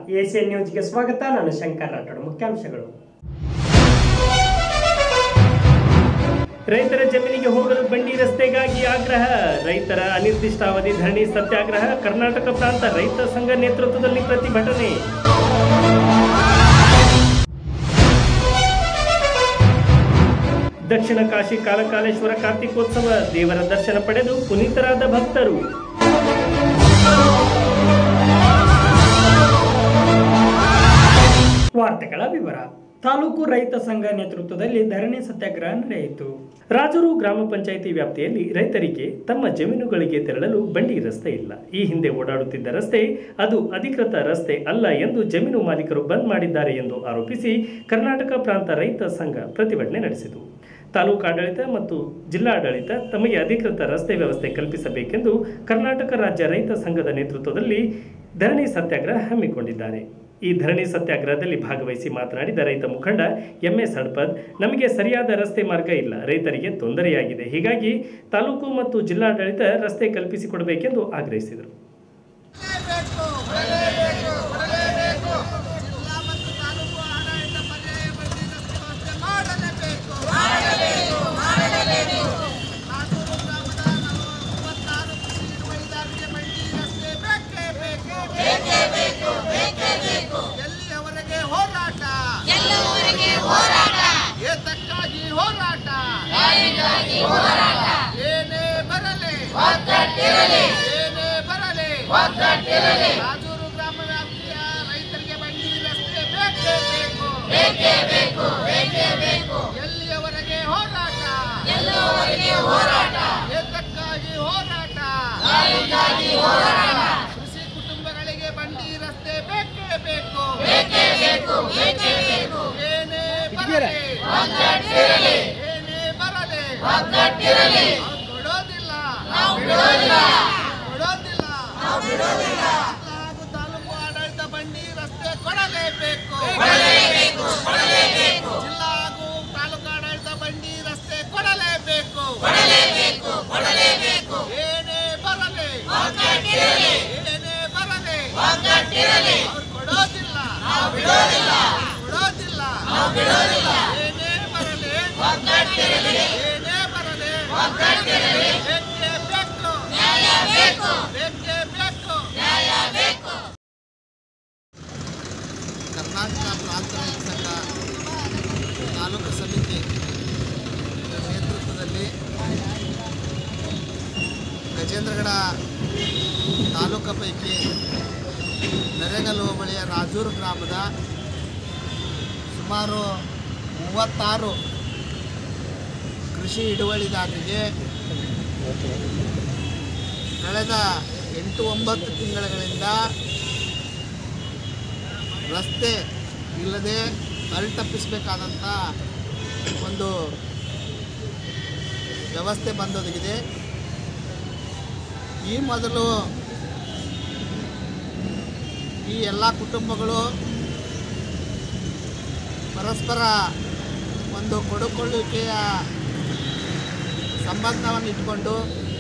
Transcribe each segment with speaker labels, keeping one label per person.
Speaker 1: ACN ನ್ಯೂಸ್ಗೆ ಸ್ವಾಗತ ನಾನು ಶಂಕರ್ ರಾಠೋಡ್ ಮುಖ್ಯಾಂಶಗಳು ರೈತರ ಜಮೀನಿಗೆ ಹೋಗಲು ಬಂಡಿ ರಸ್ತೆಗಾಗಿ ಆಗ್ರಹ ರೈತರ ಅನಿರ್ದಿಷ್ಟಾವಧಿ ಧರಣಿ ಸತ್ಯಾಗ್ರಹ ಕರ್ನಾಟಕ ಪ್ರಾಂತ ರೈತ ಸಂಘ ನೇತೃತ್ವದಲ್ಲಿ ಪ್ರತಿಭಟನೆ ದಕ್ಷಿಣ ಕಾಶಿ ಕಾಲಕಾಲೇಶ್ವರ ಕಾರ್ತಿಕೋತ್ಸವ ದೇವರ ದರ್ಶನ ಪಡೆದು ಪುನೀತರಾದ ಭಕ್ತರು ವಾರ್ತೆಗಳ ವಿವರ ತಾಲೂಕು ರೈತ ಸಂಘ ನೇತೃತ್ವದಲ್ಲಿ ಧರಣಿ ಸತ್ಯಾಗ್ರಹ ನಡೆಯಿತು ರಾಜೂರು ಗ್ರಾಮ ಪಂಚಾಯಿತಿ ವ್ಯಾಪ್ತಿಯಲ್ಲಿ ರೈತರಿಗೆ ತಮ್ಮ ಜಮೀನುಗಳಿಗೆ ತೆರಳಲು ಬಂಡಿ ರಸ್ತೆ ಇಲ್ಲ ಈ ಹಿಂದೆ ಓಡಾಡುತ್ತಿದ್ದ ರಸ್ತೆ ಅದು ಅಧಿಕೃತ ರಸ್ತೆ ಅಲ್ಲ ಎಂದು ಜಮೀನು ಮಾಲೀಕರು ಬಂದ್ ಮಾಡಿದ್ದಾರೆ ಎಂದು ಆರೋಪಿಸಿ ಕರ್ನಾಟಕ ಪ್ರಾಂತ ರೈತ ಸಂಘ ಪ್ರತಿಭಟನೆ ನಡೆಸಿತು ತಾಲೂಕು ಆಡಳಿತ ಮತ್ತು ಜಿಲ್ಲಾಡಳಿತ ತಮಗೆ ಅಧಿಕೃತ ರಸ್ತೆ ವ್ಯವಸ್ಥೆ ಕಲ್ಪಿಸಬೇಕೆಂದು ಕರ್ನಾಟಕ ರಾಜ್ಯ ರೈತ ಸಂಘದ ನೇತೃತ್ವದಲ್ಲಿ ಧರಣಿ ಸತ್ಯಾಗ್ರಹ ಹಮ್ಮಿಕೊಂಡಿದ್ದಾರೆ ಈ ಧರಣಿ ಸತ್ಯಾಗ್ರಹದಲ್ಲಿ ಭಾಗವಹಿಸಿ ಮಾತನಾಡಿದ ರೈತ ಮುಖಂಡ ಎಂಎಸ್ ಹಡ್ಪದ್ ನಮಗೆ ಸರಿಯಾದ ರಸ್ತೆ ಮಾರ್ಗ ಇಲ್ಲ ರೈತರಿಗೆ ತೊಂದರೆಯಾಗಿದೆ ಹೀಗಾಗಿ ತಾಲೂಕು ಮತ್ತು ಜಿಲ್ಲಾಡಳಿತ ರಸ್ತೆ ಕಲ್ಪಿಸಿಕೊಡಬೇಕೆಂದು ಆಗ್ರಹಿಸಿದರು
Speaker 2: ಬೇಕು ಬರಲೇಬೇಕು ಬರಲೇಬೇಕು ಜಿಲ್ಲಾ ಮತ್ತು ತಾಲೂಕು ಆಡಳಿತ ಪರ್ಯಾಯ ಬಡ್ಡಿ ರಸ್ತೆ ವ್ಯವಸ್ಥೆ ಮಾಡಲೇಬೇಕು ಮಾಡಲೇಬೇಕು ಮಾಡಲೇಬೇಕು ನಾನೂರು ಗ್ರಾಮದ ಮೂವತ್ತಾರು ಕೃಷಿ ನಿರ್ವಹಿದಾರರಿಗೆ ಬಡ್ಡಿ ರಸ್ತೆ ಬೇಕೇ ಬೇಕು ಬೇಕೇ ಬೇಕು ಬೇಕೇ ಬೇಕು ಎಲ್ಲಿಯವರೆಗೆ ಹೋರಾಟ
Speaker 3: ಎಲ್ಲವರೆಗೆ ಹೋರಾಟ
Speaker 2: ಏತಕ್ಕಾಗಿ ಹೋರಾಟ
Speaker 3: ಹೋರಾಟ
Speaker 2: ಏನೇ ಬರಲಿ
Speaker 3: ಒಗ್ಗಟ್ಟಿರಲಿ
Speaker 2: ಏನೇ ಬರಲಿ
Speaker 3: ಒಗ್ಗಟ್ಟಿರಲಿ
Speaker 2: ರಾಜೂರು ಗ್ರಾಮ ವ್ಯಾಪ್ತಿಯ ರೈತರಿಗೆ ಬಂಡಿ ರಸ್ತೆ ಬೇಕೇ ಬೇಕು
Speaker 3: ಬೇಕೇ ಬೇಕು ಬೇಕೇ ಬೇಕು
Speaker 2: ಎಲ್ಲಿಯವರೆಗೆ ಹೋರಾಟ
Speaker 3: ಎಲ್ಲವರೆಗೆ ಹೋರಾಟ
Speaker 2: ಏತಕ್ಕಾಗಿ ಹೋರಾಟ
Speaker 3: ಗಾಳಿಗಾಗಿ ಹೋರಾಟ
Speaker 2: ಕೃಷಿ ಕುಟುಂಬಗಳಿಗೆ ಬಂಡಿ ರಸ್ತೆ ಬೇಕೇ ಬೇಕು
Speaker 3: ಬೇಕೇ ಬೇಕು ಬೇಕೇ ಬೇಕು
Speaker 2: ಏನೇ ಬರಲಿ
Speaker 3: ಒಗ್ಗಟ್ಟಿರಲಿ
Speaker 2: ಏನೇ ಬರಲಿ
Speaker 3: ಒಗ್ಗಟ್ಟಿರಲಿ
Speaker 2: ಅವ್ರು ಕೊಡೋದಿಲ್ಲ
Speaker 3: ನಾವು ಬಿಡೋದಿಲ್ಲ
Speaker 2: ಕೊಡೋದಿಲ್ಲ ಜಿಲ್ಲಾ ಹಾಗೂ ತಾಲೂಕು ಆಡಳಿತ ಬಂಡಿ ರಸ್ತೆ ಕೊಡಲೇಬೇಕು
Speaker 3: ಕೊಡಲೇಬೇಕು ಕೊಡಲೇಬೇಕು
Speaker 2: ಜಿಲ್ಲಾ ಹಾಗೂ ತಾಲೂಕು ಆಡಳಿತ ಬಂಡಿ ರಸ್ತೆ ಕೊಡಲೇಬೇಕು
Speaker 3: ಕೊಡಲೇಬೇಕು ಕೊಡಲೇಬೇಕು
Speaker 2: ಏನೇ ಬರಲಿ
Speaker 3: ಒಗ್ಗಟ್ಟಿರಲಿ
Speaker 2: ಏನೇ ಬರಲಿ
Speaker 3: ಒಗ್ಗಟ್ಟಿರಲಿ
Speaker 2: ಅವ್ರು ಕೊಡೋದಿಲ್ಲ
Speaker 3: ನಾವು ಬಿಡೋದಿಲ್ಲ
Speaker 2: ಕೊಡೋದಿಲ್ಲ
Speaker 3: ನಾವು ಬಿಡೋದಿಲ್ಲ
Speaker 2: ಏನೇ ಬರಲಿ
Speaker 3: ಒಗ್ಗಟ್ಟಿರಲಿ
Speaker 2: ಏನೇ ಬರಲಿ
Speaker 3: ಒಗ್ಗಟ್ಟಿರಲಿ
Speaker 2: ಬೇಕೇ ಬೇಕು
Speaker 3: ನ್ಯಾಯ ಬೇಕು
Speaker 2: ಬೇಕೇ ಬೇಕು
Speaker 3: ನ್ಯಾಯ ಬೇಕು
Speaker 2: ಕರ್ನಾಟಕ ಪ್ರಾಂತ ರೈತ ಸಂಘ ತಾಲೂಕು ಸಮಿತಿ ನೇತೃತ್ವದಲ್ಲಿ ಗಜೇಂದ್ರಗಡ ತಾಲೂಕು ಪೈಕಿ ನರೇಗಲ್ ಹೋಬಳಿಯ ರಾಜೂರು ಗ್ರಾಮದ ಸುಮಾರು ಮೂವತ್ತಾರು ಕೃಷಿ ಹಿಡುವಳಿದಾರರಿಗೆ ಕಳೆದ ಎಂಟು ಒಂಬತ್ತು ತಿಂಗಳುಗಳಿಂದ ರಸ್ತೆ ಇಲ್ಲದೆ ತಪ್ಪಿಸಬೇಕಾದಂಥ ಒಂದು ವ್ಯವಸ್ಥೆ ಬಂದೊದಗಿದೆ ಈ ಮೊದಲು ಈ ಎಲ್ಲ ಕುಟುಂಬಗಳು ಪರಸ್ಪರ ಒಂದು ಕೊಡುಕೊಳ್ಳುವಿಕೆಯ ಸಂಬಂಧವನ್ನು ಇಟ್ಕೊಂಡು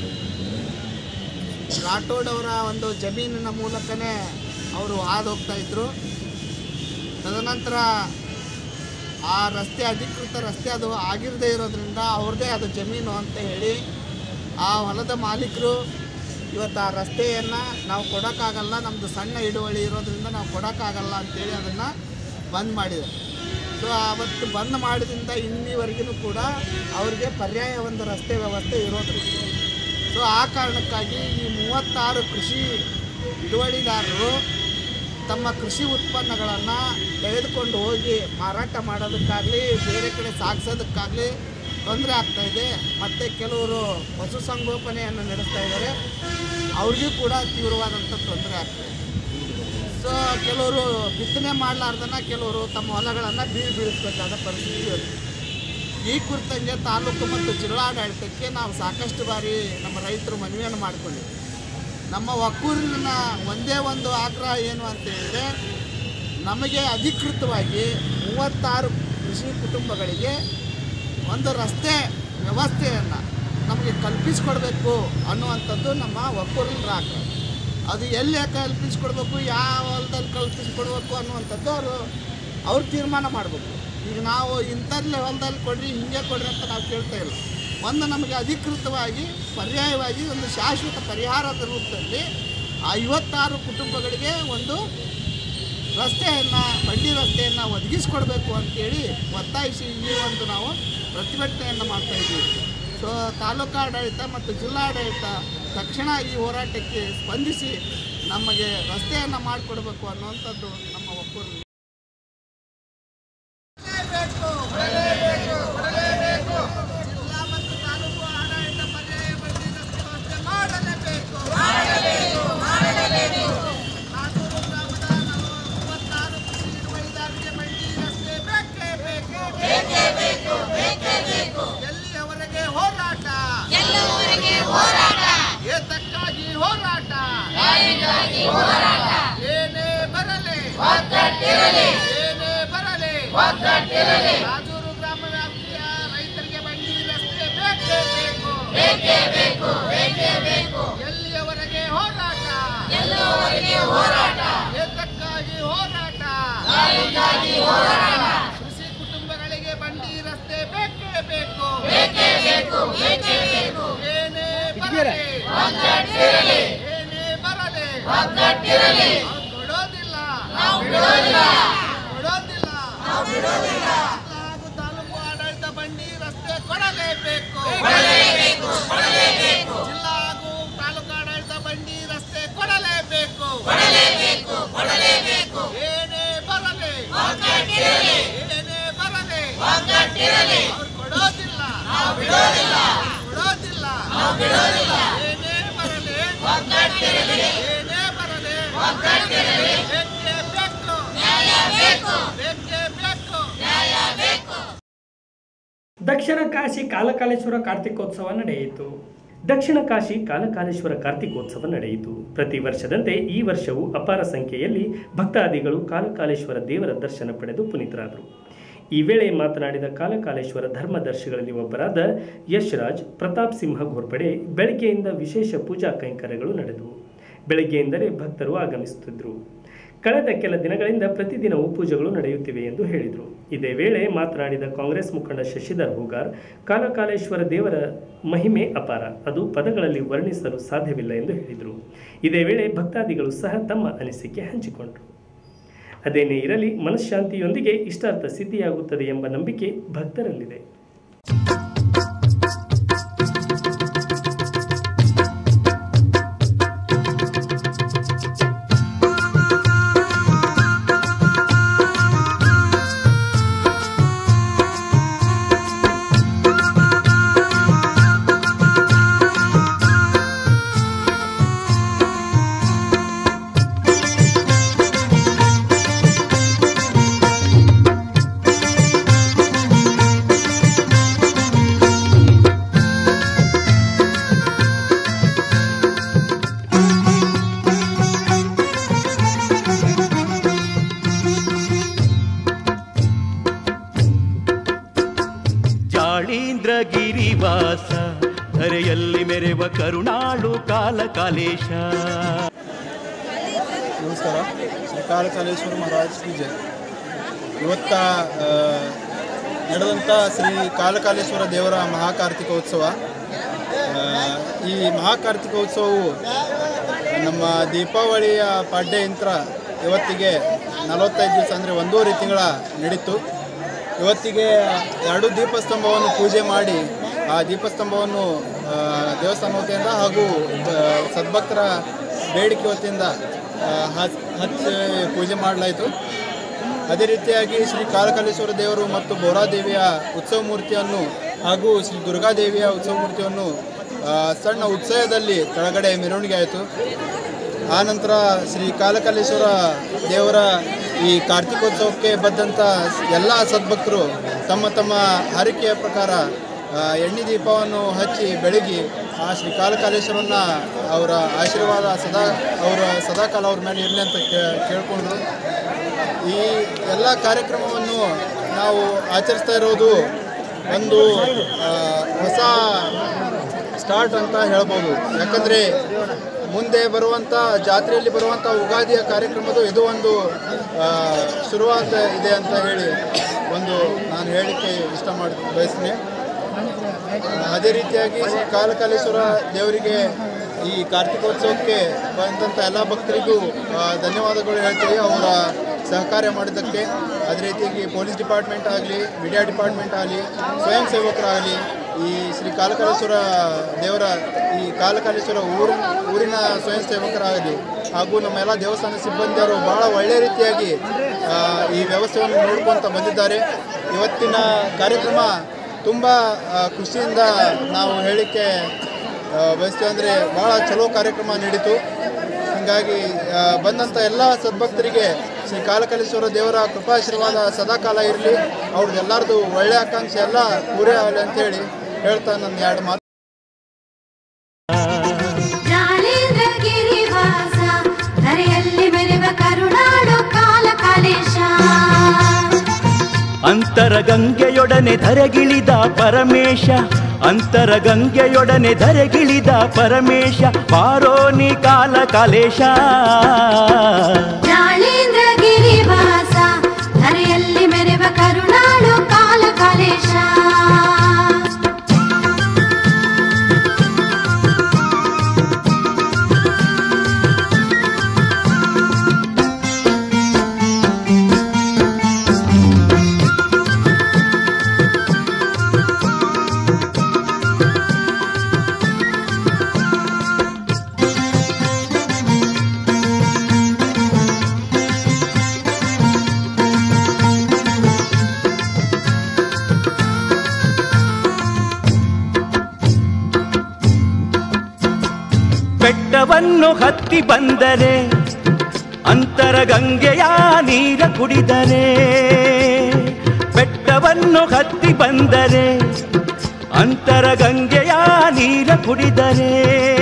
Speaker 2: ರಾಠೋಡ್ ಅವರ ಒಂದು ಜಮೀನಿನ ಮೂಲಕನೇ ಅವರು ಹಾದು ಹೋಗ್ತಾ ಇದ್ರು ತದನಂತರ ಆ ರಸ್ತೆ ಅಧಿಕೃತ ರಸ್ತೆ ಅದು ಆಗಿರದೇ ಇರೋದ್ರಿಂದ ಅವ್ರದ್ದೇ ಅದು ಜಮೀನು ಅಂತ ಹೇಳಿ ಆ ಹೊಲದ ಮಾಲೀಕರು ಇವತ್ತು ಆ ರಸ್ತೆಯನ್ನು ನಾವು ಕೊಡೋಕ್ಕಾಗಲ್ಲ ನಮ್ಮದು ಸಣ್ಣ ಹಿಡುವಳಿ ಇರೋದ್ರಿಂದ ನಾವು ಕೊಡೋಕ್ಕಾಗಲ್ಲ ಅಂತೇಳಿ ಅದನ್ನು ಬಂದ್ ಮಾಡಿದ್ದಾರೆ ಸೊ ಅವತ್ತು ಬಂದ್ ಮಾಡಿದಿಂದ ಇನ್ನೀವರೆಗೂ ಕೂಡ ಅವ್ರಿಗೆ ಪರ್ಯಾಯ ಒಂದು ರಸ್ತೆ ವ್ಯವಸ್ಥೆ ಇರೋದ್ರಿಂದ ಸೊ ಆ ಕಾರಣಕ್ಕಾಗಿ ಈ ಮೂವತ್ತಾರು ಕೃಷಿ ಹಿಡುವಳಿದಾರರು ತಮ್ಮ ಕೃಷಿ ಉತ್ಪನ್ನಗಳನ್ನು ತೆಗೆದುಕೊಂಡು ಹೋಗಿ ಮಾರಾಟ ಮಾಡೋದಕ್ಕಾಗಲಿ ಬೇರೆ ಕಡೆ ಸಾಗಿಸೋದಕ್ಕಾಗಲಿ ತೊಂದರೆ ಆಗ್ತಾ ಇದೆ ಮತ್ತು ಕೆಲವರು ಪಶುಸಂಗೋಪನೆಯನ್ನು ನಡೆಸ್ತಾ ಇದ್ದಾರೆ ಅವ್ರಿಗೂ ಕೂಡ ತೀವ್ರವಾದಂಥ ತೊಂದರೆ ಆಗ್ತದೆ ಸೊ ಕೆಲವರು ಬಿತ್ತನೆ ಮಾಡಲಾರ್ದನ್ನ ಕೆಲವರು ತಮ್ಮ ಹೊಲಗಳನ್ನು ಬೀಳು ಬೀಳಿಸ್ಬೇಕಾದ ಪರಿಸ್ಥಿತಿ ಇರುತ್ತೆ ಈ ಕುರಿತಂಗೆ ತಾಲೂಕು ಮತ್ತು ಜಿಲ್ಲಾಡಳಿತಕ್ಕೆ ನಾವು ಸಾಕಷ್ಟು ಬಾರಿ ನಮ್ಮ ರೈತರು ಮನವಿಯನ್ನು ಮಾಡಿಕೊಂಡಿದ್ದೀವಿ ನಮ್ಮ ಒಕ್ಕೂರಿನ ಒಂದೇ ಒಂದು ಆಗ್ರಹ ಏನು ಅಂತ ಹೇಳಿದ್ರೆ ನಮಗೆ ಅಧಿಕೃತವಾಗಿ ಮೂವತ್ತಾರು ಕೃಷಿ ಕುಟುಂಬಗಳಿಗೆ ಒಂದು ರಸ್ತೆ ವ್ಯವಸ್ಥೆಯನ್ನು ನಮಗೆ ಕಲ್ಪಿಸಿಕೊಡ್ಬೇಕು ಅನ್ನುವಂಥದ್ದು ನಮ್ಮ ಒಕ್ಕೂರಿನ ಆಗ್ರಹ ಅದು ಎಲ್ಲಿ ಕಲ್ಪಿಸ್ಕೊಡ್ಬೇಕು ಯಾವ ಹೊಲದಲ್ಲಿ ಕಲ್ಪಿಸ್ಕೊಡ್ಬೇಕು ಅನ್ನುವಂಥದ್ದು ಅವರು ಅವ್ರು ತೀರ್ಮಾನ ಮಾಡಬೇಕು ಈಗ ನಾವು ಇಂಥಲ್ಲಿ ಹೊಲದಲ್ಲಿ ಕೊಡ್ರಿ ಹಿಂಗೆ ಕೊಡ್ರಿ ಅಂತ ನಾವು ಕೇಳ್ತಾ ಇಲ್ಲ ಒಂದು ನಮಗೆ ಅಧಿಕೃತವಾಗಿ ಪರ್ಯಾಯವಾಗಿ ಒಂದು ಶಾಶ್ವತ ಪರಿಹಾರದ ರೂಪದಲ್ಲಿ ಆ ಐವತ್ತಾರು ಕುಟುಂಬಗಳಿಗೆ ಒಂದು ರಸ್ತೆಯನ್ನು ಬಂಡಿ ರಸ್ತೆಯನ್ನು ಒದಗಿಸ್ಕೊಡ್ಬೇಕು ಅಂತೇಳಿ ಒತ್ತಾಯಿಸಿ ಈ ಒಂದು ನಾವು ಪ್ರತಿಭಟನೆಯನ್ನು ಮಾಡ್ತಾ ಇದ್ದೀವಿ ಸೊ ತಾಲೂಕು ಆಡಳಿತ ಮತ್ತು ಜಿಲ್ಲಾಡಳಿತ ತಕ್ಷಣ ಈ ಹೋರಾಟಕ್ಕೆ ಸ್ಪಂದಿಸಿ ನಮಗೆ ರಸ್ತೆಯನ್ನು ಮಾಡಿಕೊಡ್ಬೇಕು ಅನ್ನುವಂಥದ್ದು ನಮ್ಮ ಒಕ್ಕೂರು ಜಿಲ್ಲಾ ಮತ್ತು ತಾಲೂಕು ಆಡಳಿತ ಪರ್ಯಾಯ ಬಂಡಿ ರಸ್ತೆ ವ್ಯವಸ್ಥೆ ಮಾಡಲೇಬೇಕು ನಾಗೂರು ಗ್ರಾಮದ ನಾವು ಮೂವತ್ತಾರು ಕೃಷಿ ಹಿಡುವಳಿದಾರರಿಗೆ ಬಂಡಿ ರಸ್ತೆ ಬೇಕೇ ಬೇಕು ಎಲ್ಲಿಯವರೆಗೆ ಹೋರಾಟ
Speaker 3: ಎಲ್ಲವರೆಗೆ ಹೋರಾಟ
Speaker 2: ಏತಕ್ಕಾಗಿ ಹೋರಾಟ ಏನೇ ಬರಲಿ
Speaker 3: ಒಗ್ಗಟ್ಟಿರಲಿ
Speaker 2: ಏನೇ ಬರಲಿ
Speaker 3: ಒಗ್ಗಟ್ಟಿರಲಿ
Speaker 2: ರಾಜೂರು ಗ್ರಾಮ ವ್ಯಾಪ್ತಿಯ ರೈತರಿಗೆ ಬಂಡಿ ರಸ್ತೆ ಬೇಕೇ ಬೇಕು
Speaker 3: ಬೇಕೇ ಬೇಕು ಬೇಕೇ ಬೇಕು
Speaker 2: ಎಲ್ಲಿಯವರೆಗೆ ಹೋರಾಟ
Speaker 3: ಎಲ್ಲವರೆಗೆ ಹೋರಾಟ
Speaker 2: ಏತಕ್ಕಾಗಿ ಹೋರಾಟ
Speaker 3: ನ್ಯಾಯಕ್ಕಾಗಿ ಹೋರಾಟ
Speaker 2: ಕೃಷಿ ಕುಟುಂಬಗಳಿಗೆ ಬಂಡಿ ರಸ್ತೆ ಬೇಕೇ ಬೇಕು
Speaker 3: ಬೇಕೇ ಬೇಕು ಬೇಕೇ ಬೇಕು
Speaker 2: ಏನೇ ಬರಲಿ
Speaker 3: ಒಗ್ಗಟ್ಟಿರಲಿ
Speaker 2: ಏನೇ ಬರಲಿ
Speaker 3: ಒಗ್ಗಟ್ಟಿರಲಿ
Speaker 2: ಅವ್ರು ಕೊಡೋದಿಲ್ಲ
Speaker 3: ನಾವು ಬಿಡೋದಿಲ್ಲ
Speaker 2: ಕೊಡೋದಿಲ್ಲ ಹಾಗೂ ತಾಲೂಕು ಆಡಳಿತ ಬಂಡಿ ರಸ್ತೆ ಕೊಡಲೇಬೇಕು
Speaker 3: ಕೊಡಲೇಬೇಕು ಕೊಡಲೇಬೇಕು
Speaker 2: ಜಿಲ್ಲಾ ಹಾಗೂ ತಾಲೂಕು ಆಡಳಿತ ಬಂಡಿ ರಸ್ತೆ ಕೊಡಲೇಬೇಕು
Speaker 3: ಕೊಡಲೇಬೇಕು ಕೊಡಲೇಬೇಕು
Speaker 2: ಏನೇ ಬರಲಿ
Speaker 3: ಒಗ್ಗಟ್ಟಿರಲಿ
Speaker 2: ಏನೇ ಬರಲಿ
Speaker 3: ಒಗ್ಗಟ್ಟಿರಲಿ
Speaker 2: ಅವ್ರು ಕೊಡೋದಿಲ್ಲ
Speaker 3: ನಾವು ಬಿಡೋದಿಲ್ಲ
Speaker 2: ಕೊಡೋದಿಲ್ಲ
Speaker 3: ನಾವು ಬಿಡೋದಿಲ್ಲ
Speaker 2: ಏನೇ ಬರಲಿ
Speaker 3: ಒಗ್ಗಟ್ಟಿರಲಿ
Speaker 2: ಏನೇ ಬರಲಿ
Speaker 3: ಒಗ್ಗಟ್ಟಿರಲಿ
Speaker 2: ಬೇಕೇ ಬೇಕು
Speaker 3: ನ್ಯಾಯ ಬೇಕು
Speaker 2: ಬೇಕೇ ಬೇಕು
Speaker 3: ನ್ಯಾಯ ಬೇಕು
Speaker 1: ದಕ್ಷಿಣ ಕಾಶಿ ಕಾಲಕಾಲೇಶ್ವರ ಕಾರ್ತಿಕೋತ್ಸವ ನಡೆಯಿತು ದಕ್ಷಿಣ ಕಾಶಿ ಕಾಲಕಾಲೇಶ್ವರ ಕಾರ್ತಿಕೋತ್ಸವ ನಡೆಯಿತು ಪ್ರತಿ ವರ್ಷದಂತೆ ಈ ವರ್ಷವೂ ಅಪಾರ ಸಂಖ್ಯೆಯಲ್ಲಿ ಭಕ್ತಾದಿಗಳು ಕಾಲಕಾಲೇಶ್ವರ ದೇವರ ದರ್ಶನ ಪಡೆದು ಪುನೀತರಾದರು ಈ ವೇಳೆ ಮಾತನಾಡಿದ ಕಾಲಕಾಲೇಶ್ವರ ಧರ್ಮದರ್ಶಿಗಳಲ್ಲಿ ಒಬ್ಬರಾದ ಯಶ್ರಾಜ್ ಪ್ರತಾಪ್ ಸಿಂಹ ಘೋರ್ಪಡೆ ಬೆಳಗ್ಗೆಯಿಂದ ವಿಶೇಷ ಪೂಜಾ ಕೈಂಕರ್ಯಗಳು ನಡೆದವು ಬೆಳಗ್ಗೆಯಿಂದಲೇ ಭಕ್ತರು ಆಗಮಿಸುತ್ತಿದ್ದರು ಕಳೆದ ಕೆಲ ದಿನಗಳಿಂದ ಪ್ರತಿದಿನವೂ ಪೂಜೆಗಳು ನಡೆಯುತ್ತಿವೆ ಎಂದು ಹೇಳಿದರು ಇದೇ ವೇಳೆ ಮಾತನಾಡಿದ ಕಾಂಗ್ರೆಸ್ ಮುಖಂಡ ಶಶಿಧರ್ ಹೂಗಾರ್ ಕಾಲಕಾಲೇಶ್ವರ ದೇವರ ಮಹಿಮೆ ಅಪಾರ ಅದು ಪದಗಳಲ್ಲಿ ವರ್ಣಿಸಲು ಸಾಧ್ಯವಿಲ್ಲ ಎಂದು ಹೇಳಿದರು ಇದೇ ವೇಳೆ ಭಕ್ತಾದಿಗಳು ಸಹ ತಮ್ಮ ಅನಿಸಿಕೆ ಹಂಚಿಕೊಂಡರು ಅದೇನೇ ಇರಲಿ ಮನಃಶಾಂತಿಯೊಂದಿಗೆ ಇಷ್ಟಾರ್ಥ ಸಿದ್ಧಿಯಾಗುತ್ತದೆ ಎಂಬ ನಂಬಿಕೆ ಭಕ್ತರಲ್ಲಿದೆ
Speaker 4: ಜಾಳೀಂದ್ರಗಿರಿವಾಸ ಧರೆಯಲ್ಲಿ ಮೆರೆವ ಕರುಣಾಳು ಕಾಲಕಾಲೇಶ
Speaker 5: ನಮಸ್ಕಾರ ಶ್ರೀ ಕಾಲಕಾಲೇಶ್ವರ ಮಹಾರಾಜ್ ಪೂಜೆ ಇವತ್ತ ಆ, ನಡೆದಂಥ ಶ್ರೀ ಕಾಲಕಾಲೇಶ್ವರ ದೇವರ ಮಹಾಕಾರ್ತಿಕೋತ್ಸವ ಆ, ಈ ಮಹಾಕಾರ್ತಿಕೋತ್ಸವವು ನಮ್ಮ ದೀಪಾವಳಿಯ ಪಾಡ್ಯಯಂತ್ರ ಇವತ್ತಿಗೆ ನಲವತ್ತೈದು ದಿವಸ ಅಂದರೆ ಒಂದೂವರೆ ತಿಂಗಳ ನಡೀತು ಇವತ್ತಿಗೆ ಎರಡು ದೀಪಸ್ತಂಭವನ್ನು ಪೂಜೆ ಮಾಡಿ ಆ ದೀಪಸ್ತಂಭವನ್ನು ಆ, ದೇವಸ್ಥಾನ ವತಿಯಿಂದ ಹಾಗೂ ಆ, ಸದ್ಭಕ್ತರ ಬೇಡಿಕೆ ವತಿಯಿಂದ ಆ, ಹಚ್- ಹಚ್ಚಿ ಪೂಜೆ ಮಾಡಲಾಯಿತು ಅದೇ ರೀತಿಯಾಗಿ ಶ್ರೀ ಕಾಲಕಾಲೇಶ್ವರ ದೇವರು ಮತ್ತು ಬೋರಾದೇವಿಯ ಉತ್ಸವ ಮೂರ್ತಿಯನ್ನು ಹಾಗೂ ಶ್ರೀ ದುರ್ಗಾದೇವಿಯ ಉತ್ಸವ ಮೂರ್ತಿಯನ್ನು ಆ, ಸಣ್ಣ ಉತ್ಸವದಲ್ಲಿ ಕೆಳಗಡೆ ಮೆರವಣಿಗೆ ಆಯಿತು ಆನಂತರ ಶ್ರೀ ಕಾಲಕಾಲೇಶ್ವರ ದೇವರ ಈ ಕಾರ್ತಿಕೋತ್ಸವಕ್ಕೆ ಬಂದಂಥ ಎಲ್ಲ ಸದ್ಭಕ್ತರು ತಮ್ಮ ತಮ್ಮ ಹಾರೈಕೆಯ ಪ್ರಕಾರ ಆ, ಎಣ್ಣೆ ದೀಪವನ್ನು ಹಚ್ಚಿ ಬೆಳಗಿ ಆ ಶ್ರೀ ಕಾಲಕಾಲೇಶ್ವರನ್ನ ಅವರ ಆಶೀರ್ವಾದ ಸದಾ ಅವರ ಸದಾಕಾಲ ಅವ್ರ ಮೇಲೆ ಇರಲಿ ಅಂತ ಕೇ- ಕೇಳ್ಕೊಂಡ್ರು ಈ ಎಲ್ಲ ಕಾರ್ಯಕ್ರಮವನ್ನು ನಾವು ಆಚರಿಸ್ತಾ ಇರೋದು ಒಂದು ಆ, ಹೊಸ ಸ್ಟಾರ್ಟ್ ಅಂತ ಹೇಳ್ಬೋದು ಯಾಕಂದರೆ ಮುಂದೆ ಬರುವಂಥ ಜಾತ್ರೆಯಲ್ಲಿ ಬರುವಂಥ ಉಗಾದಿಯ ಕಾರ್ಯಕ್ರಮದ ಇದು ಒಂದು ಆ, ಶುರುವಾತ ಇದೆ ಅಂತ ಹೇಳಿ ಒಂದು ನಾನು ಹೇಳಲಿಕ್ಕೆ ಇಷ್ಟ ಮಾಡಿ ಬಯಸ್ತೀನಿ ಅದೇ ರೀತಿಯಾಗಿ ಶ್ರೀ ಕಾಲಕಾಲೇಶ್ವರ ದೇವರಿಗೆ ಈ ಕಾರ್ತಿಕೋತ್ಸವಕ್ಕೆ ಬಂದಂಥ ಎಲ್ಲ ಭಕ್ತರಿಗೂ ಆ, ಧನ್ಯವಾದಗಳು ಹೇಳ್ತೀವಿ ಅವರ ಸಹಕಾರ್ಯ ಮಾಡಿದ್ದಕ್ಕೆ ಅದೇ ರೀತಿಯಾಗಿ ಪೊಲೀಸ್ ಡಿಪಾರ್ಟ್ಮೆಂಟ್ ಆಗಲಿ ಮೀಡಿಯಾ ಡಿಪಾರ್ಟ್ಮೆಂಟ್ ಆಗಲಿ ಸ್ವಯಂ ಸೇವಕರಾಗಲಿ ಈ ಶ್ರೀ ಕಾಲಕಾಲೇಶ್ವರ ದೇವರ ಈ ಕಾಲಕಾಲೇಶ್ವರ ಊರಿನ ಊರಿನ ಸ್ವಯಂ ಸೇವಕರಾಗಲಿ ಹಾಗೂ ನಮ್ಮೆಲ್ಲ ದೇವಸ್ಥಾನ ಸಿಬ್ಬಂದಿಯವರು ಭಾಳ ಒಳ್ಳೆಯ ರೀತಿಯಾಗಿ ಆ, ಈ ವ್ಯವಸ್ಥೆಯನ್ನು ನೋಡ್ಕೊತ ಬಂದಿದ್ದಾರೆ ಇವತ್ತಿನ ಕಾರ್ಯಕ್ರಮ ತುಂಬ ಆ, ಖುಷಿಯಿಂದ ನಾವು ಹೇಳಿಕೆ ಆ, ಬಯಸ್ತೀವಿ ಅಂದರೆ ಭಾಳ ಚಲೋ ಕಾರ್ಯಕ್ರಮ ನಡೀತು ಹಾಗಾಗಿ ಆ, ಬಂದಂಥ ಎಲ್ಲ ಸದ್ಭಕ್ತರಿಗೆ ಶ್ರೀ ಕಾಲಕಲೇಶ್ವರ ದೇವರ ಕೃಪಾಶೀರ್ವಾದ ಸದಾಕಾಲ ಇರಲಿ ಅವ್ರದ್ದೆಲ್ಲರದು ಒಳ್ಳೆಯ ಆಕಾಂಕ್ಷೆ ಎಲ್ಲ ಪೂರೇ ಆಗಲಿ ಅಂತೇಳಿ ಹೇಳ್ತಾ ನನ್ನ ಎರಡು ಮಾತು
Speaker 6: ಜಾಳೇಂದ್ರ ಗಿರಿವಾಸ ಧರೆಯಲ್ಲಿ ಮೆರೆವ ಕರುಣಾಳು ಕಾಲ ಕಾಲೇಶ
Speaker 4: ಅಂತರ ಗಂಗೆಯೊಡನೆ ಧರೆಗಿಳಿದ ಪರಮೇಶ ಅಂತರ ಗಂಗೆಯೊಡನೆ ಧರೆಗಿಳಿದ ಪರಮೇಶ ಬಾರೋನಿ ಕಾಲ ಕಾಲೇಶ
Speaker 6: ಜಾಳೇಂದ್ರ ಗಿರಿವಾಸ ಧರೆಯಲ್ಲಿ ಮೆರೆವ ಕರುಣಾಳು ಕಾಲ ಕಾಲೇಶ
Speaker 4: ಬೆಟ್ಟವನ್ನು ಹತ್ತಿ ಬಂದರೆ ಅಂತರ ಗಂಗೆಯ ನೀರ ಕುಡಿದರೆ ಬೆಟ್ಟವನ್ನು ಹತ್ತಿ ಬಂದರೆ ಅಂತರ ಗಂಗೆಯ ನೀರ ಕುಡಿದರೆ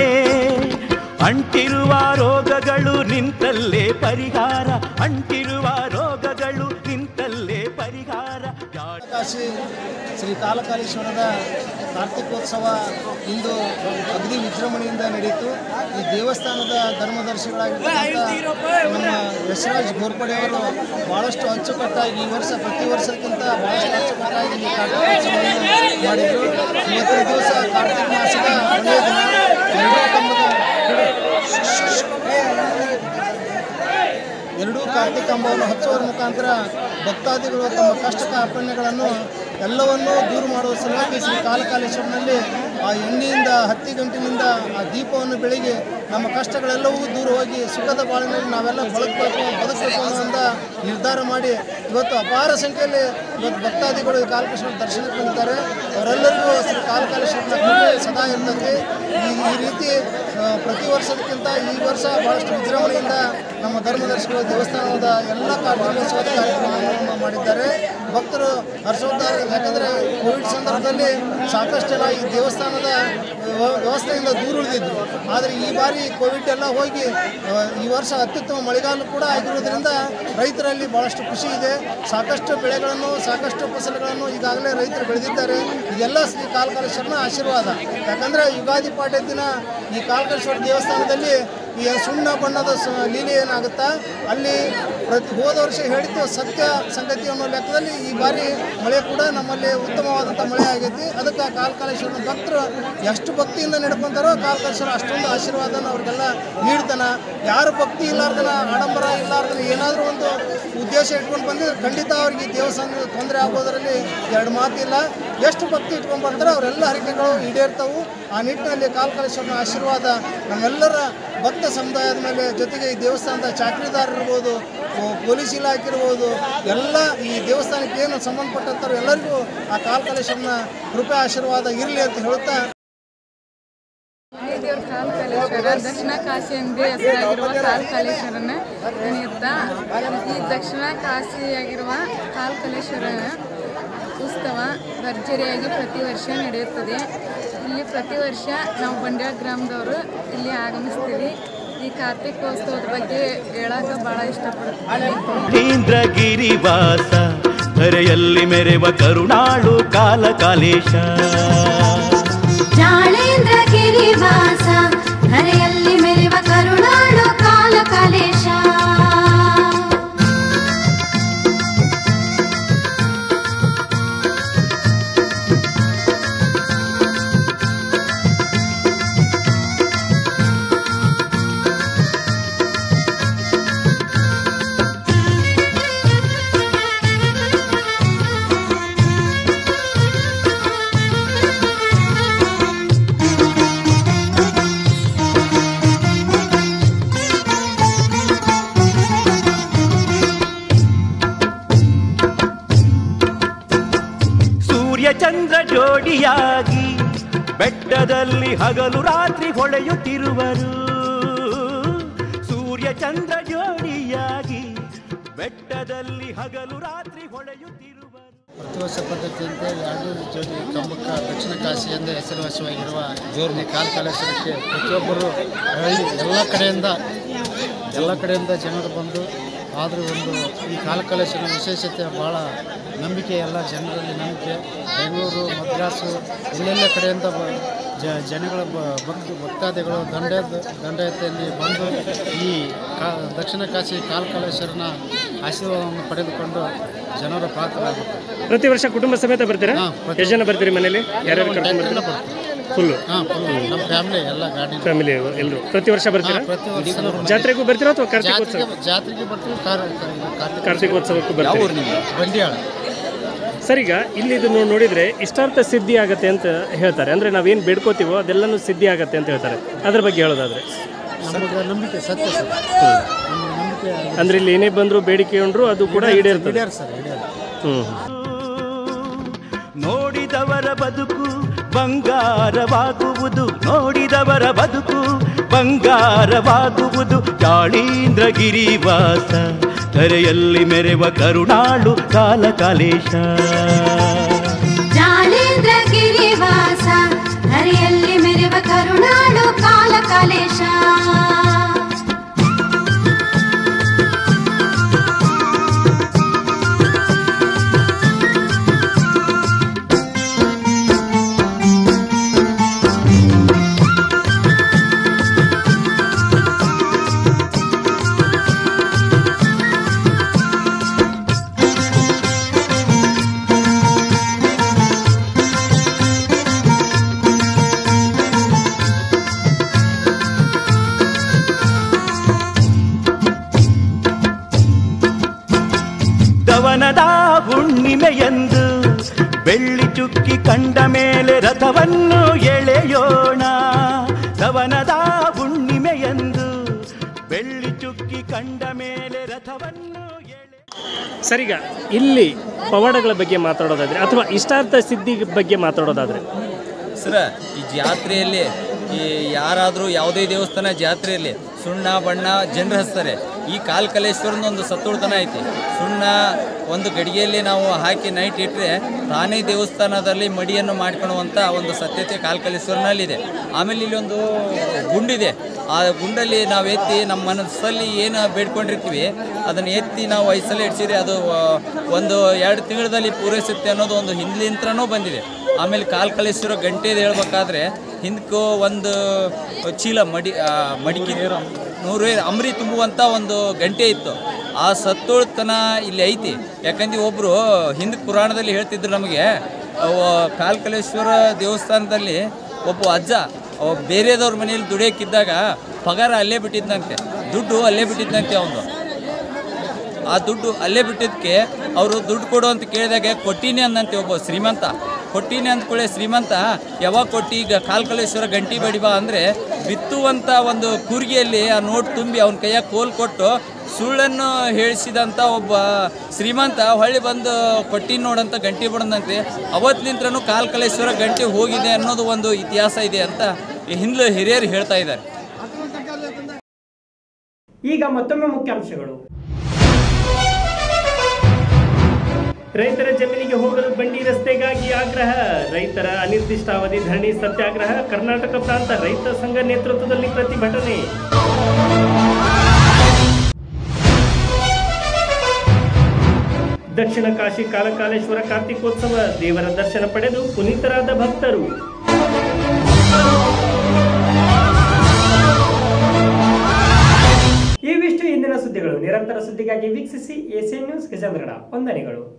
Speaker 4: ಅಂಟಿರುವ ರೋಗಗಳು ನಿಂತಲ್ಲೇ ಪರಿಹಾರ ಅಂಟಿರುವ ರೋಗಗಳು ನಿಂತಲ್ಲೇ ಪರಿಹಾರ ಜಾಣ
Speaker 7: ಕಾಶಿ ಶ್ರೀ ಕಾಲಕಾಲೇಶ್ವರದ ಕಾರ್ತಿಕೋತ್ಸವ ಇಂದು ಅಗದಿ ವಿಜೃಂಭಣೆಯಿಂದ ನಡೆಯಿತು ಈ ದೇವಸ್ಥಾನದ ಧರ್ಮದರ್ಶಿಗಳಾಗಿರ್ತಕ್ಕಂಥ ನಮ್ಮ ಯಶರಾಜ್ ಘೋರ್ಪಡೆ ಅವರು ಭಾಳಷ್ಟು ಅಚ್ಚುಕಟ್ಟಾಗಿ ಈ ವರ್ಷ ಪ್ರತಿ ವರ್ಷಕ್ಕಿಂತ ಭಾಳಷ್ಟು ಅಚ್ಚುಕಟ್ಟಾಗಿ ಈ ಕಾರ್ತಿಕೋತ್ಸವವನ್ನು ಮಾಡಿದರು ಇವತ್ತಿನ ದಿವಸ ಕಾರ್ತಿಕ ಮಾಸದ ಕೊನೆಯ ದಿನ ಎರಡೂ ಕಂಬದ ಎರಡೂ ಕಾರ್ತಿಕ ಕಂಬವನ್ನು ಹಚ್ಚುವ ಮುಖಾಂತರ ಭಕ್ತಾದಿಗಳು ತಮ್ಮ ಕಷ್ಟ ಕಾರ್ಪಣ್ಯಗಳನ್ನು ಎಲ್ಲವನ್ನೂ ದೂರ ಮಾಡುವ ಸಲುವಾಗಿ ಶ್ರೀ ಕಾಲಕಾಲೇಶ್ವರನಲ್ಲಿ ಆ ಎಣ್ಣೆಯಿಂದ ಹತ್ತಿ ಗಂಟಿನಿಂದ ಆ ದೀಪವನ್ನು ಬೆಳಗಿ ನಮ್ಮ ಕಷ್ಟಗಳೆಲ್ಲವೂ ದೂರ ಹೋಗಿ ಸುಖದ ಬಾಳಿನಲ್ಲಿ ನಾವೆಲ್ಲ ಬದುಕಬೇಕು ಬದುಕಬೇಕು ಅನ್ನುವಂಥ ನಿರ್ಧಾರ ಮಾಡಿ ಇವತ್ತು ಅಪಾರ ಸಂಖ್ಯೆಯಲ್ಲಿ ಇವತ್ತು ಭಕ್ತಾದಿಗಳು ಈ ಕಾಲಕೇಶ್ವರ ದರ್ಶನಕ್ಕೆ ಬಂದಿದ್ದಾರೆ ಅವರೆಲ್ಲರಿಗೂ ಶ್ರೀ ಕಾಲಕಾಲೇಶ್ವರನ ಕೃಪೆ ಸದಾ ಇರ್ತದೆ ಈ ಈ ರೀತಿ ಆ, ಪ್ರತಿ ವರ್ಷದಕ್ಕಿಂತ ಈ ವರ್ಷ ಭಾಳಷ್ಟು ವಿಜೃಂಭಣೆಯಿಂದ ನಮ್ಮ ಧರ್ಮದರ್ಶಿಗಳು ದೇವಸ್ಥಾನದ ಎಲ್ಲ ಕಾರ್ಯಕ್ರಮೋತ್ಸವದ ಕಾರ್ಯಕ್ರಮವನ್ನು ಮಾಡಿದ್ದಾರೆ ಭಕ್ತರು ಹರ್ಷೋದ್ಧಾರ ಯಾಕಂದರೆ ಕೋವಿಡ್ ಸಂದರ್ಭದಲ್ಲಿ ಸಾಕಷ್ಟು ಜನ ಈ ದೇವಸ್ಥಾನದ ವ್ಯ- ವ್ಯವಸ್ಥೆಯಿಂದ ದೂರ ಉಳಿದಿದ್ರು ಆದರೆ ಈ ಬಾರಿ ಕೋವಿಡ್ ಎಲ್ಲ ಹೋಗಿ ಆ, ಈ ವರ್ಷ ಅತ್ಯುತ್ತಮ ಮಳೆಗಾಲ ಕೂಡ ಆಗಿರೋದ್ರಿಂದ ರೈತರಲ್ಲಿ ಭಾಳಷ್ಟು ಖುಷಿ ಇದೆ ಸಾಕಷ್ಟು ಬೆಳೆಗಳನ್ನು ಸಾಕಷ್ಟು ಫಸಲುಗಳನ್ನು ಈಗಾಗಲೇ ರೈತರು ಬೆಳೆದಿದ್ದಾರೆ ಇದೆಲ್ಲ ಶ್ರೀ ಕಾಲಕಾಲೇಶ್ವರನ ಆಶೀರ್ವಾದ ಯಾಕಂದರೆ ಯುಗಾದಿ ಪಾಡ್ಯ ದಿನ ಈ ಕಾಲಕಾಲೇಶ್ವರ ದೇವಸ್ಥಾನದಲ್ಲಿ ಈ ಸುಣ್ಣ ಬಣ್ಣದ ಸ- ಲೀಲೆ ಏನಾಗುತ್ತಾ ಅಲ್ಲಿ ಪ್ರತಿ ಹೋದ ವರ್ಷ ಹೇಳಿದ್ದು ಸತ್ಯ ಸಂಗತಿ ಅನ್ನೋ ಲೆಕ್ಕದಲ್ಲಿ ಈ ಬಾರಿ ಮಳೆ ಕೂಡ ನಮ್ಮಲ್ಲಿ ಉತ್ತಮವಾದಂಥ ಮಳೆ ಆಗೈತಿ ಅದಕ್ಕೆ ಆ ಕಾಲಕಾಲೇಶ್ವರನ ಭಕ್ತರು ಎಷ್ಟು ಭಕ್ತಿಯಿಂದ ನಡ್ಕೊಂತಾರೋ ಕಾಲಕಾಲೇಶ್ವರ ಅಷ್ಟೊಂದು ಆಶೀರ್ವಾದನ ಅವ್ರಿಗೆಲ್ಲ ನೀಡ್ತಾನ ಯಾರು ಭಕ್ತಿ ಇಲ್ಲಾರ್ದನ ಆಡಂಬರ ಇಲ್ಲಾರ್ದನ ಏನಾದರೂ ಒಂದು ಉದ್ದೇಶ ಇಟ್ಕೊಂಡು ಬಂದಿದ್ರೆ ಖಂಡಿತ ಅವ್ರಿಗೆ ಈ ದೇವಸ್ಥಾನದ ತೊಂದರೆ ಆಗೋದರಲ್ಲಿ ಎರಡು ಮಾತಿಲ್ಲ ಎಷ್ಟು ಭಕ್ತಿ ಇಟ್ಕೊಂಡು ಬರ್ತಾರೋ ಅವರೆಲ್ಲ ಹರಿಕೆಗಳು ಈಡೇರ್ತವು ಆ ನಿಟ್ಟಿನಲ್ಲಿ ಕಾಲಕಾಲೇಶ್ವರನ ಆಶೀರ್ವಾದ ನಮ್ಮೆಲ್ಲರ ಭಕ್ತ ಸಮುದಾಯದ ಮೇಲೆ ಜೊತೆಗೆ ಈ ದೇವಸ್ಥಾನದ ಚಾಕ್ರಿದಾರ್ ಇರ್ಬೋದು ಪೊ- ಪೊಲೀಸ್ ಇಲಾಖೆ ಇರ್ಬೋದು ಎಲ್ಲ ಈ ದೇವಸ್ಥಾನಕ್ಕೆ ಏನು ಸಂಬಂಧಪಟ್ಟಂಥವ್ರು ಎಲ್ಲರಿಗೂ ಆ ಕಾಲಕಾಲೇಶ್ವರನ ಕೃಪೆ ಆಶೀರ್ವಾದ ಇರಲಿ ಅಂತ ಹೇಳುತ್ತಾ
Speaker 8: ದೇವ್ರ ಕಾಲಕಾಲೇಶ್ವರ ದಕ್ಷಿಣ ಕಾಶಿ ಎಂದೇ ಹೆಸರಾಗಿರುವ ಕಾಲಕಾಲೇಶ್ವರನ ನೆನೆಯುತ್ತಾ ಈ ದಕ್ಷಿಣ ಕಾಶಿಯಾಗಿರುವ ಕಾಲಕಾಲೇಶ್ವರನ ಉತ್ಸವ ಭರ್ಜರಿಯಾಗಿ ಪ್ರತಿ ವರ್ಷ ನಡೆಯುತ್ತದೆ ಇಲ್ಲಿ ಪ್ರತಿ ವರ್ಷ ನಾವು ಬಂಡ್ಯಾಳ ಗ್ರಾಮದವರು ಇಲ್ಲಿ ಆಗಮಿಸ್ತೀವಿ ಈ ಕಾರ್ತಿಕೋತ್ಸವದ ಬಗ್ಗೆ ಹೇಳಕ್ಕೆ ಭಾಳ ಇಷ್ಟಪಡ್ತೀನಿ
Speaker 4: ಇಂದ್ರಗಿರಿವಾಸ ಧರೆಯಲ್ಲಿ ಮೆರೆವ ಕರುಣಾಳು ಕಾಲ ಕಾಲೇಶ
Speaker 6: ಜಾಳೇಂದ್ರ ಗಿರಿವಾಸ ಧರೆಯಲ್ಲಿ ಮೆರೆವ
Speaker 4: ಚಂದ್ರ ಜೋಡಿಯಾಗಿ ಬೆಟ್ಟದಲ್ಲಿ ಹಗಲು ರಾತ್ರಿ ಹೊಳೆಯುತ್ತಿರುವರು ಸೂರ್ಯ ಚಂದ್ರ ಜೋಡಿಯಾಗಿ ಬೆಟ್ಟದಲ್ಲಿ ಹಗಲು ರಾತ್ರಿ ಹೊಳೆಯುತ್ತಿರುವರು
Speaker 9: ಪ್ರತಿ ವರ್ಷ ಪದ್ಧತಿಯಂತೆ ಎರಡು ಜೋಡಿ ಕಂಬಕ್ಕ ದಕ್ಷಿಣ ಕಾಶಿ ಎಂದು ಹೆಸರುವಾಸಿಯಾಗಿರುವ ಜೋರ್ನಿ ಕಾಲ್ಕಾಲೇಶ್ವರಕ್ಕೆ ಪ್ರತಿಯೊಬ್ಬರು ಹಳ್ಳಿ ಎಲ್ಲ ಕಡೆಯಿಂದ ಎಲ್ಲ ಕಡೆಯಿಂದ ಜನರು ಬಂದು ಆದರೂ ಒಂದು ಈ ಕಾಲ್ಕಾಲೇಶ್ವರನ ವಿಶೇಷತೆ ಭಾಳ ನಂಬಿಕೆ ಎಲ್ಲ ಜನರಲ್ಲಿ ನಂಬಿಕೆ ಬೆಂಗಳೂರು ಮದ್ರಾಸು ಎಲ್ಲೆಲ್ಲ ಕಡೆಯಿಂದ ಬ- ಜ ಜನಗಳ ಬ- ಭಕ್ತ ಭಕ್ತಾದಿಗಳು ದಂಡ ದಂಡಯತೆಯಲ್ಲಿ ಬಂದು ಈ ಕಾ ದಕ್ಷಿಣ ಕಾಶಿ ಕಾಲ್ಕಾಲೇಶ್ವರನ ಆಶೀರ್ವಾದವನ್ನು ಪಡೆದುಕೊಂಡು ಜನರ ಪಾತ್ರರಾಗುತ್ತಾರೆ
Speaker 1: ಪ್ರತಿ ವರ್ಷ ಕುಟುಂಬ ಸಮೇತ ಬರ್ತೀರಾ
Speaker 9: ಹಾ, ಪ್ರತಿ-
Speaker 1: ಎಷ್ಟು ಜನ ಬರ್ತೀರಿ ಮನೇಲಿ ಯಾರ್ಯಾರು ಕರ್ಕೊಂಡು
Speaker 9: ಎಲ್ಲ
Speaker 1: ಬರ್ತೀರಾ
Speaker 9: ಬರ್ತಾರೆ
Speaker 1: ಫುಲ್ಲು
Speaker 9: ಹಾಂ ನಮ್ಮ ಫ್ಯಾಮಿಲಿ ಎಲ್ಲ ಗಾಡಿ
Speaker 1: ಫ್ಯಾಮಿಲಿ ಎಲ್ಲರೂ ಪ್ರತಿ ವರ್ಷ ಬರ್ತೀರಾ
Speaker 9: ಪ್ರತಿ ವರ್ಷ
Speaker 1: ಜಾತ್ರೆಗೂ ಬರ್ತೀರಾ ಅಥವಾ ಕಾರ್ತಿಕೋತ್ಸವ
Speaker 9: ಜಾತ್ರೆಗೆ ಜಾತ್ರೆಗೆ ಬರ್ತೀವಿ ಕಾರ ಕಾರ್ತಿಕ
Speaker 1: ಕಾರ್ತಿಕೋತ್ಸವಕ್ಕೂ ಬರ್ತೀರಾ
Speaker 9: ಬಂಡಿಯಾಳ
Speaker 1: ಸರ್ ಈಗ ಇಲ್ಲಿ ಇದನ್ನು ನೋಡಿದ್ರೆ ಇಷ್ಟಾರ್ಥ ಸಿದ್ಧಿ ಆಗತ್ತೆ ಅಂತ ಹೇಳ್ತಾರೆ ಅಂದ್ರೆ ನಾವೇನು ಬೇಡ್ಕೋತೀವೋ ಅದೆಲ್ಲನೂ ಸಿದ್ಧಿ ಆಗತ್ತೆ ಅಂತ ಹೇಳ್ತಾರೆ ಅದ್ರ ಬಗ್ಗೆ ಹೇಳೋದಾದ್ರೆ
Speaker 9: ನಮಗೆ ನಂಬಿಕೆ ಸತ್ಯ ಸರ್ ನಮಗೆ ನಂಬಿಕೆ
Speaker 1: ಅಂದ್ರೆ ಇಲ್ಲಿ ಏನೇ ಬಂದ್ರು ಬೇಡಿಕೆ ಉಂಡ್ರು ಅದು ಕೂಡ ಈಡೇರ್ತದೆ
Speaker 9: ಹಿಡಿಯಾರ ಸರ್ ಹಿಡಿಯಾರ
Speaker 1: ಹ್ಮ್
Speaker 4: ನೋಡಿದವರ ಬದುಕು ಬಂಗಾರವಾಗುವುದು ನೋಡಿದವರ ಬದುಕು ಬಂಗಾರವಾಗುವುದು ಜಾಳೀಂದ್ರಗಿರಿವಾಸ ಧರೆಯಲ್ಲಿ ಮೆರೆವ ಕರುಣಾಳು ಕಾಲಕಾಲೇಶ
Speaker 6: ಜಾಳೇಂದ್ರ ಗಿರಿವಾಸ ಧರೆಯಲ್ಲಿ ಮೆರೆವ ಕರುಣಾಳು ಕಾಲ ಕಾಲೇಶ
Speaker 4: ದವನದ ಹುಣ್ಣಿಮೆಯಂದು ಬೆಳ್ಳಿ ಚುಕ್ಕಿ ಕಂಡ ಮೇಲೆ ರಥವನ್ನು ಎಳೆಯೋಣ ದವನದ ಹುಣ್ಣಿಮೆಯಂದು ಬೆಳ್ಳಿ ಚುಕ್ಕಿ ಕಂಡ ಮೇಲೆ ರಥವನ್ನು ಎಳೆ
Speaker 1: ಸರಿಗ ಇಲ್ಲಿ ಪವಾಡಗಳ ಬಗ್ಗೆ ಮಾತಾಡೋದಾದ್ರೆ ಅಥವಾ ಇಷ್ಟಾರ್ಥ ಸಿದ್ಧಿ ಬಗ್ಗೆ ಮಾತಾಡೋದಾದ್ರೆ
Speaker 10: ಸರ ಈ ಜಾತ್ರೆಯಲ್ಲಿ ಈ ಯಾರಾದರೂ ಯಾವುದೇ ದೇವಸ್ಥಾನ ಜಾತ್ರೆಯಲ್ಲಿ ಸುಣ್ಣ ಬಣ್ಣ ಜನರು ಹಚ್ತಾರೆ ಈ ಕಾಲ್ಕಲೇಶ್ವರನ ಒಂದು ಸತ್ತುಳ್ತನ ಐತಿ ಸುಣ್ಣ ಒಂದು ಗಡಿಗೆಯಲ್ಲಿ ನಾವು ಹಾಕಿ ನೈಟ್ ಇಟ್ಟರೆ ತಾನೇ ದೇವಸ್ಥಾನದಲ್ಲಿ ಮಡಿಯನ್ನು ಮಾಡ್ಕೊಳ್ಳುವಂಥ ಒಂದು ಸತ್ಯತೆ ಕಾಲ್ಕಲೇಶ್ವರನಲ್ಲಿದೆ ಆಮೇಲೆ ಇಲ್ಲಿ ಒಂದು ಗುಂಡಿದೆ ಆ ಗುಂಡಲ್ಲಿ ನಾವು ಎತ್ತಿ ನಮ್ಮ ಮನಸ್ಸಲ್ಲಿ ಏನು ಬೇಡ್ಕೊಂಡಿರ್ತೀವಿ ಅದನ್ನು ಎತ್ತಿ ನಾವು ವಯಸ್ಸಲ್ಲಿ ಇಡ್ಸಿದ್ರೆ ಅದು ಆ, ಒಂದು ಎರಡು ತಿಂಗಳಲ್ಲಿ ಪೂರೈಸುತ್ತೆ ಅನ್ನೋದು ಒಂದು ಹಿಂದ್ಲಿಂತ್ರನೂ ಬಂದಿದೆ ಆಮೇಲೆ ಕಾಲ್ಕಲೇಶ್ವರ ಗಂಟೆದು ಹೇಳ್ಬೇಕಾದ್ರೆ ಹಿಂದಕ್ಕೂ ಒಂದು ಚೀಲ ಮಡಿ ಆ, ಮಡಿಕೆ ನೂರು ಅಂಬ್ರಿ ತುಂಬುವಂಥ ಒಂದು ಗಂಟೆ ಇತ್ತು ಆ ಸತ್ತೋಳ್ತನ ಇಲ್ಲಿ ಐತಿ ಯಾಕಂದ್ರೆ ಒಬ್ಬರು ಹಿಂದಕ್ಕೆ ಪುರಾಣದಲ್ಲಿ ಹೇಳ್ತಿದ್ರು ನಮಗೆ ಅವ ಕಾಲ್ಕಲೇಶ್ವರ ದೇವಸ್ಥಾನದಲ್ಲಿ ಒಬ್ಬ ಅಜ್ಜ ಅವ ಬೇರೆದವ್ರ ಮನೇಲಿ ದುಡಿಯೋಕ್ಕಿದ್ದಾಗ ಪಗಾರ ಅಲ್ಲೇ ಬಿಟ್ಟಿದ್ದಂತೆ ದುಡ್ಡು ಅಲ್ಲೇ ಬಿಟ್ಟಿದ್ದಂತೆ ಅವನು ಆ ದುಡ್ಡು ಅಲ್ಲೇ ಬಿಟ್ಟಿದ್ದಕ್ಕೆ ಅವರು ದುಡ್ಡು ಕೊಡು ಅಂತ ಕೇಳಿದಾಗ ಕೊಟ್ಟಿನಿ ಅಂದಂತೆ ಒಬ್ಬ ಶ್ರೀಮಂತ ಕೊಟ್ಟಿನಿ ಅಂದ್ಕೊಳ್ಳೆ ಶ್ರೀಮಂತ ಯಾವಾಗ ಕೊಟ್ಟು ಈಗ ಕಾಲ್ಕಲೇಶ್ವರ ಗಂಟಿ ಬಡಿಬಾ ಅಂದರೆ ಬಿತ್ತುವಂಥ ಒಂದು ಕೂರ್ಗಿಯಲ್ಲಿ ಆ ನೋಟ್ ತುಂಬಿ ಅವನ ಕೈಯಾಗ ಕೋಲ್ ಕೊಟ್ಟು ಸುಳ್ಳನ್ನು ಹೇಳಿಸಿದಂಥ ಒಬ್ಬ ಶ್ರೀಮಂತ ಹೊಳ್ಳಿ ಬಂದು ಕೊಟ್ಟಿನ ನೋಡಂತ ಗಂಟಿ ಬಡದಂತೆ ಅವತ್ತಿನಿಂತ್ರನೂ ಕಾಲ್ಕಲೇಶ್ವರ ಗಂಟೆ ಹೋಗಿದೆ ಅನ್ನೋದು ಒಂದು ಇತಿಹಾಸ ಇದೆ ಅಂತ ಈ ಹಿಂದ್ಲು ಹಿರಿಯರು ಹೇಳ್ತಾ ಇದ್ದಾರೆ
Speaker 1: ಈಗ ಮತ್ತೊಮ್ಮೆ ಮುಖ್ಯಾಂಶಗಳು ರೈತರ ಜಮೀನಿಗೆ ಹೋಗಲು ಬಂಡಿ ರಸ್ತೆಗಾಗಿ ಆಗ್ರಹ ರೈತರ ಅನಿರ್ದಿಷ್ಟಾವಧಿ ಧರಣಿ ಸತ್ಯಾಗ್ರಹ ಕರ್ನಾಟಕ ಪ್ರಾಂತ ರೈತ ಸಂಘ ನೇತೃತ್ವದಲ್ಲಿ ಪ್ರತಿಭಟನೆ ದಕ್ಷಿಣ ಕಾಶಿ ಕಾಲಕಾಲೇಶ್ವರ ಕಾರ್ತಿಕೋತ್ಸವ ದೇವರ ದರ್ಶನ ಪಡೆದು ಪುನೀತರಾದ ಭಕ್ತರು ಇವಿಷ್ಟು ಇಂದಿನ ಸುದ್ದಿಗಳು ನಿರಂತರ ಸುದ್ದಿಗಾಗಿ ವೀಕ್ಷಿಸಿ ಎಸಿಎನ್ ನ್ಯೂಸ್ ಗಜೇಂದ್ರಗಡ ವಂದನೆಗಳು